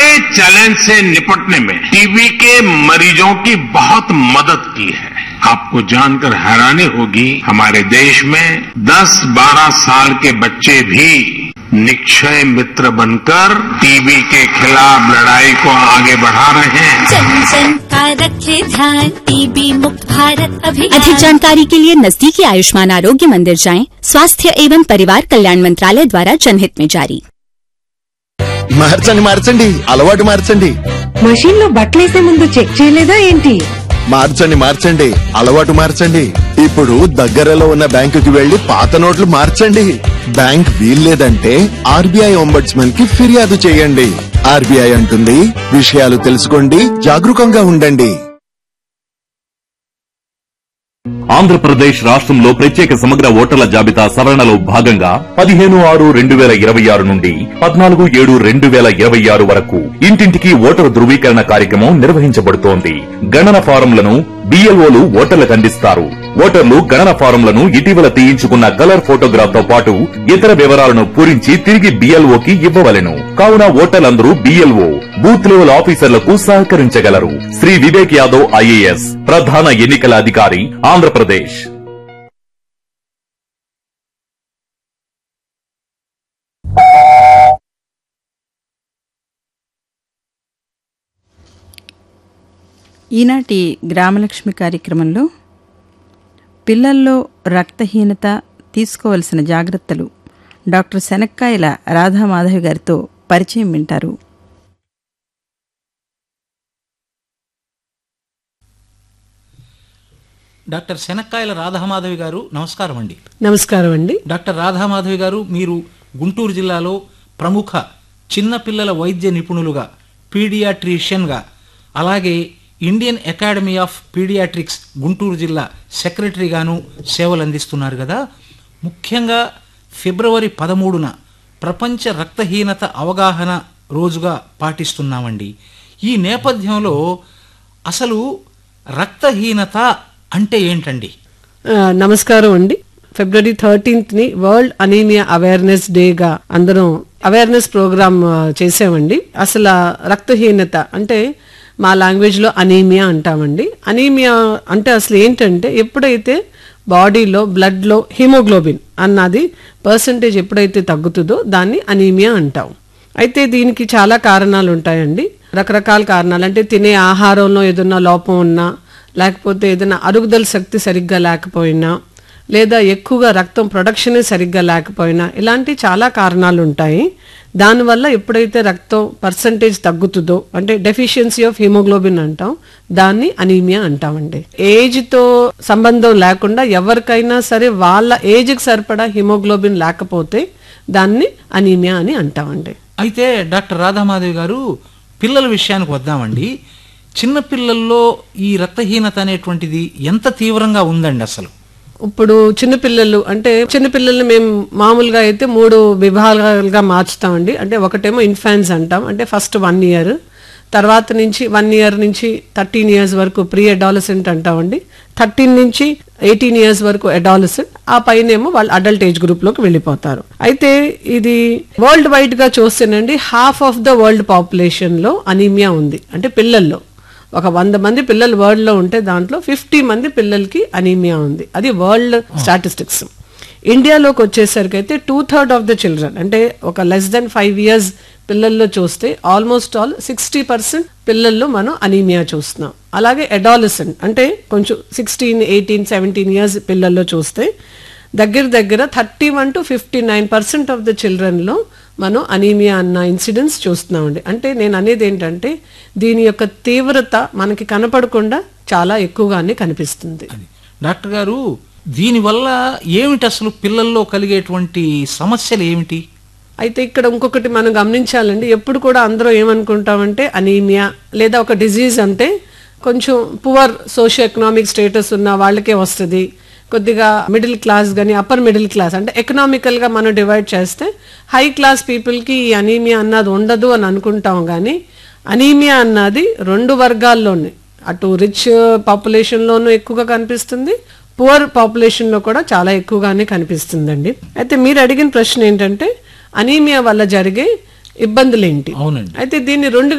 बड़े चैलेंज से निपटने में टीबी के मरीजों की बहुत मदद की है आपको जानकर हैरानी होगी हमारे देश में 10-12 साल के बच्चे भी निक्षय मित्र बनकर टीबी के खिलाफ लड़ाई को आगे बढ़ा रहे हैं जन जन का रखे ध्यान टीबी मुक्त भारत अभियान अधिक जानकारी के लिए नजदीकी आयुष्मान आरोग्य मंदिर जाएं स्वास्थ्य एवं परिवार कल्याण मंत्रालय द्वारा जनहित में जारी మార్చండి మార్చండి అలవాటు మార్చండి మషీన్ లో బట్టలేసే ముందు చెక్ చేయలేదా ఏంటి మార్చండి మార్చండి అలవాటు మార్చండి ఇప్పుడు దగ్గరలో ఉన్న బ్యాంకుకి వెళ్లి పాత నోట్లు మార్చండి బ్యాంక్ వీల్లేదంటే ఆర్బీఐ ఒంబడ్స్మన్ కి ఫిర్యాదు చేయండి ఆర్బీఐ అంటుంది విషయాలు తెలుసుకోండి జాగరూకంగా ఉండండి ఆంధ్రప్రదేశ్ రాష్ట్రంలో ప్రత్యేక సమగ్ర ఓటర్ల జాబితా సవరణలో భాగంగా పదిహేను ఆరు రెండు వేల ఇరవై ఆరు నుండి పద్నాలుగు ఏడు రెండు వేల ఇరవై ఆరు వరకు ఇంటింటికి ఓటరు ధృవీకరణ కార్యక్రమం నిర్వహించబడుతోంది గణన ఫారంలను బిఎల్ఓలు ఓటర్లకు అందిస్తారు ఓటర్లు గణన ఫారంలను ఇటీవల తీయించుకున్న కలర్ ఫోటోగ్రాఫ్ తో పాటు ఇతర వివరాలను పూరించి తిరిగి బిఎల్ఓకి ఇవ్వవలెను కావున ఓటర్లందరూ బిఎల్ఓ బూత్ లెవెల్ ఆఫీసర్లకు సహకరించగలరు శ్రీ వివేక్ యాదవ్ ఐఏఎస్ ప్రధాన ఎన్నికల అధికారి ఆంధ్రప్రదేశ్ ఈనాటి గ్రామలక్ష్మి కార్యక్రమంలో పిల్లల్లో రక్తహీనత తీసుకోవలసిన జాగ్రత్తలు డాక్టర్ శనక్కాయల రాధామాధవి గారితో పరిచయం వింటారు డాక్టర్ శనక్కాయల రాధామాధవి గారు నమస్కారం అండి నమస్కారం అండి డాక్టర్ రాధామాధవి గారు మీరు గుంటూరు జిల్లాలో ప్రముఖ చిన్నపిల్లల వైద్య నిపుణులుగా పీడియాట్రిషియన్గా అలాగే Indian academy of paediatrics Guntur జిల్లా సెక్రటరీగాను సేవలు అందిస్తున్నారు కదా ముఖ్యంగా ఫిబ్రవరి పదమూడున ప్రపంచ రక్తహీనత అవగాహన రోజుగా పాటిస్తున్నామండి ఈ నేపథ్యంలో అసలు రక్తహీనత అంటే ఏంటండి ఆ, నమస్కారం అండి ఫిబ్రవరి థర్టీన్త్ ని వరల్డ్ అనీమియా అవేర్నెస్ డేగా అందరం అవేర్నెస్ ప్రోగ్రామ్ ఆ, చేసామండి అసలు ఆ రక్తహీనత అంటే మా లాంగ్వేజ్ లో అనీమియా అంటామండి అనీమియా అంటే అసలు ఏంటంటే ఎప్పుడైతే బాడీలో బ్లడ్ లో హిమోగ్లోబిన్ అన్నది పర్సంటేజ్ ఎప్పుడైతే తగ్గుతుందో దాన్ని అనీమియా అంటాం అయితే దీనికి చాలా కారణాలు ఉంటాయండి రకరకాల కారణాలు అంటే తినే ఆహారంలో ఏదైనా లోపం ఉన్నా లేకపోతే ఏదైనా అరుగుదల శక్తి సరిగ్గా లేకపోయినా లేదా ఎక్కువగా రక్తం ప్రొడక్షనే సరిగ్గా లేకపోయినా ఇలాంటి చాలా కారణాలు ఉంటాయి దానివల్ల ఎప్పుడైతే రక్తం పర్సంటేజ్ తగ్గుతుందో అంటే డెఫిషియన్సీ ఆఫ్ హిమోగ్లోబిన్ అంటాం దాన్ని అనీమియా అంటామండి ఏజ్తో సంబంధం లేకుండా ఎవరికైనా సరే వాళ్ళ ఏజ్కి సరిపడా హిమోగ్లోబిన్ లేకపోతే దాన్ని అనీమియా అని అంటామండి అయితే డాక్టర్ రాధామాధవి గారు పిల్లల విషయానికి వద్దామండి చిన్న పిల్లల్లో ఈ రక్తహీనత అనేటువంటిది ఎంత తీవ్రంగా ఉందండి అసలు ఇప్పుడు చిన్నపిల్లలు అంటే చిన్నపిల్లల్ని మేము మామూలుగా అయితే మూడు విభాగాలుగా మార్చుతామండి అంటే ఒకటేమో ఇన్ఫాన్స్ అంటాం అంటే ఫస్ట్ వన్ ఇయర్ తర్వాత నుంచి వన్ ఇయర్ నుంచి థర్టీన్ ఇయర్స్ వరకు ప్రీ అడాలసెంట్ అంటామండి థర్టీన్ నుంచి ఎయిటీన్ ఇయర్స్ వరకు అడాలసెంట్ ఆ పైనేమో వాళ్ళు అడల్ట్ ఏజ్ గ్రూప్ లోకి వెళ్ళిపోతారు అయితే ఇది వరల్డ్ వైడ్ గా చూస్తేనండి half of the world population లో అనీమియా ఉంది అంటే పిల్లల్లో ఒక వంద మంది పిల్లలు వరల్డ్ లో ఉంటే దాంట్లో ఫిఫ్టీ మంది పిల్లలకి అనీమియా ఉంది అది వరల్డ్ స్టాటిస్టిక్స్ ఇండియాలోకి వచ్చేసరికి అయితే two third of the children అంటే ఒక లెస్ దెన్ ఫైవ్ ఇయర్స్ పిల్లల్లో చూస్తే ఆల్మోస్ట్ ఆల్ సిక్స్టీ పర్సెంట్ పిల్లల్లో మనం అనీమియా చూస్తున్నాం అలాగే అడాలసెంట్ అంటే కొంచెం సిక్స్టీన్ ఎయిటీన్ సెవెంటీన్ ఇయర్స్ పిల్లల్లో చూస్తే దగ్గర దగ్గర thirty one to fifty nine percent of the చిల్డ్రన్లో మనం అనీమియా అన్న ఇన్సిడెంట్స్ చూస్తున్నామండి అంటే నేను అనేది ఏంటంటే దీని యొక్క తీవ్రత మనకి కనపడకుండా చాలా ఎక్కువగానే కనిపిస్తుంది డాక్టర్ గారు దీనివల్ల ఏమిటి అసలు పిల్లల్లో కలిగేటువంటి సమస్యలు ఏమిటి అయితే ఇక్కడ ఇంకొకటి మనం గమనించాలండి ఎప్పుడు కూడా అందరూ ఏమనుకుంటామంటే అనీమియా లేదా ఒక డిజీజ్ అంటే కొంచెం పువర్ సోషియో ఎకనామిక్ స్టేటస్ ఉన్న వాళ్ళకే వస్తుంది కొద్దిగా మిడిల్ క్లాస్ కానీ అప్పర్ మిడిల్ క్లాస్ అంటే ఎకనామికల్ గా మనం డివైడ్ చేస్తే హై క్లాస్ పీపుల్ కి ఈ అనీమియా అన్నది ఉండదు అని అనుకుంటాం కానీ అనీమియా అన్నది రెండు వర్గాల్లోనే అటు రిచ్ పాపులేషన్లోనూ ఎక్కువగా కనిపిస్తుంది పువర్ పాపులేషన్లో కూడా చాలా ఎక్కువగానే కనిపిస్తుందండి అయితే మీరు అడిగిన ప్రశ్న ఏంటంటే అనీమియా వల్ల జరిగే ఇబ్బందులు ఏంటి అవునండి అయితే దీన్ని రెండు